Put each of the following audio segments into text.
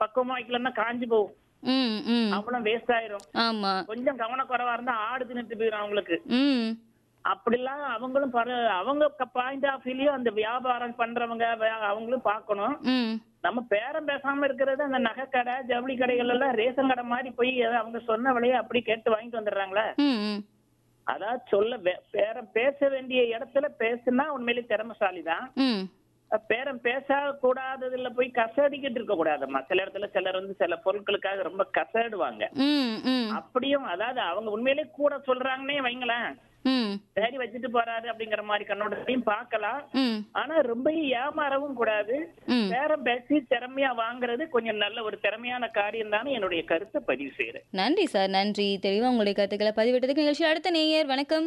பக்குவமா வைக்கலன்னா காஞ்சு போகும் ம் ம் அவ்வளவு வேஸ்ட் ஆயிரும் ஆமா கொஞ்சம் கவனக்குறைவா இருந்தா ஆடு தின்னுட்டு போயிடும் அவங்களுக்கு ம் அப்படிலாம் அவங்களும் பர அவங்க பாயிண்ட் ஆஃப் வியூலயும் அந்த வியாபாரம் பண்றவங்க வே- அவங்களும் பார்க்கணும் ம் நம்ம பேரம் பேசாம இருக்கிறது அந்த நகை கடை ஜவுளி கடைகள் எல்லாம் ரேஷன் கடை மாதிரி போய் ஏதோ அவங்க சொன்ன விலையை அப்படி கேட்டு வாங்கிட்டு வந்துடுறாங்களே ம் ம் அதாவது சொல்ல வே- பேரம் பேச வேண்டிய இடத்துல பேசுனா உண்மையிலே திறமைசாலி தான் ம் பேரம் பேச கூடாததுல போய் கசடிக்கிட்டு இருக்க கூடாதும்மா சில இடத்துல சிலர் வந்து சில பொருட்களுக்காக ரொம்ப கசடுவாங்க ம் ம் அப்படியும் அதாவது அவங்க உண்மையிலே கூட சொல்றாங்கன்னே வைங்களேன் ம் சரி வச்சுட்டு போறாரு அப்படிங்கிற மாதிரி கண்ணோட்டத்தையும் பார்க்கலாம் ம் ஆனா ரொம்ப ஏமாறவும் கூடாது ம் பேரம் பேசி திறமையா வாங்குறது கொஞ்சம் நல்ல ஒரு திறமையான காரியம் தானே என்னுடைய கருத்தை பதிவு செய்யறேன் நன்றி சார் நன்றி தெளிவா உங்களுடைய கருத்துக்களை பதிவிட்டதுக்கு நிகழ்ச்சி அடுத்த நேயர் வணக்கம்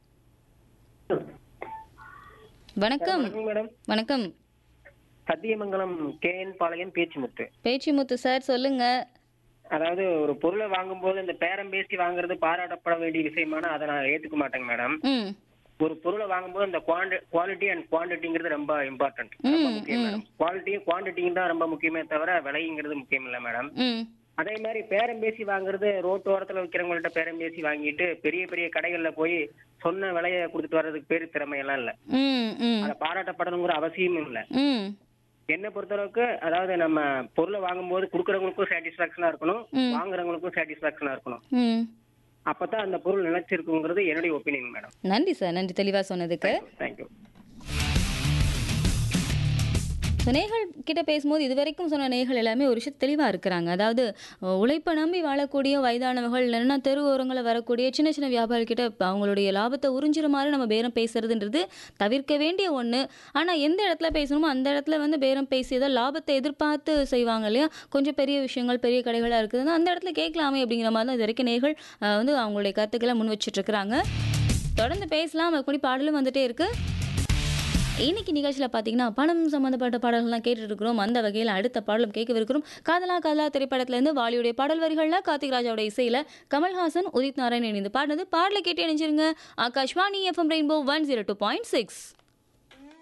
வணக்கம் மேடம் வணக்கம் சத்தியமங்கலம் கேஎன் பாளையம் பேச்சுமுத்து பேச்சிமுத்து சார் சொல்லுங்க அதாவது ஒரு பொருளை வாங்கும்போது இந்த பேரம் பேசி வாங்குறது பாராட்டப்பட வேண்டிய விஷயமான அதை நான் ஏத்துக்க மாட்டேங்க மேடம் ம் ஒரு பொருளை வாங்கும்போது இந்த குவாலிட்டி அண்ட் குவான்டிட்டிங்கிறது ரொம்ப இம்பார்ட்டன்ட் ரொம்ப முக்கியம் மேடம் குவாலிட்டியும் குவான்டிட்டியும் தான் ரொம்ப முக்கியமே தவிர விலைங்கிறது முக்கியம் இல்லை மேடம் ம் அதே மாதிரி பேரம் பேசி வாங்குறது ரோட்டோரத்துல விற்கிறவங்கள்ட்ட பேரம் பேசி வாங்கிட்டு பெரிய பெரிய கடைகள்ல போய் சொன்ன விலையை கொடுத்துட்டு வர்றதுக்கு பேரு திறமையெல்லாம் இல்ல ம் ம் அதை பாராட்டப்படணுங்கிற அவசியமும் இல்லை ம் என்னை பொறுத்தளவுக்கு அதாவது நம்ம பொருளை வாங்கும்போது கொடுக்கறவங்களுக்கும் சாட்டிஸ்பாக்சனா இருக்கணும் வாங்குறவங்களுக்கும் சாட்டிஸ்பாக்சனா இருக்கணும் ம் அப்பதான் அந்த பொருள் நிலைச்சிருக்குங்கிறது என்னுடைய ஒப்பீனியன் மேடம் நன்றி சார் நன்றி தெளிவா சொன்னதுக்கு தேங்க்யூ ஸோ நேர்கள் கிட்ட பேசும்போது இது வரைக்கும் சொன்ன நேர்கள் எல்லாமே ஒரு விஷயம் தெளிவாக இருக்கிறாங்க அதாவது அஹ், உழைப்பை நம்பி வாழக்கூடிய வயதானவர்கள் இல்லைன்னா தெரு ஓரங்களில் வரக்கூடிய சின்ன சின்ன வியாபாரிகிட்ட இப்ப அவங்களுடைய லாபத்தை உறிஞ்சிற மாதிரி நம்ம பேரம் பேசுறதுன்றது தவிர்க்க வேண்டிய ஒன்று ஆனால் எந்த இடத்துல பேசணுமோ அந்த இடத்துல வந்து பேரம் பேசி ஏதோ லாபத்தை எதிர்பார்த்து செய்வாங்க இல்லையா கொஞ்சம் பெரிய விஷயங்கள் பெரிய கடைகளாக இருக்குதுன்னா அந்த இடத்துல கேட்கலாமே அப்படிங்கிற மாதிரி தான் இது வரைக்கும் நேர்கள் அஹ், வந்து அவங்களுடைய கருத்துக்களை முன் வச்சுட்டு இருக்கிறாங்க தொடர்ந்து பேசலாம் அதுக்கு முன்னாடி பாடலும் வந்துட்டே இருக்கு இன்னைக்கு நிகழ்ச்சியில் பார்த்தீங்கன்னா பணம் சம்மந்தப்பட்ட பாடல்கள்லாம் கேட்டுட்டு இருக்கிறோம் அந்த வகையில் அடுத்த பாடலும் கேட்கவிருக்கிறோம் காதலா காதலா திரைப்படத்திலேருந்து வாலியுடைய பாடல் வரிகளில் கார்த்திக் ராஜாவோட இசையில் கமல்ஹாசன் உதித் நாராயண் இணைந்து பாடினது பாடலை கேட்டு இணைஞ்சிருங்க Akashvani FM Rainbow one zero two point six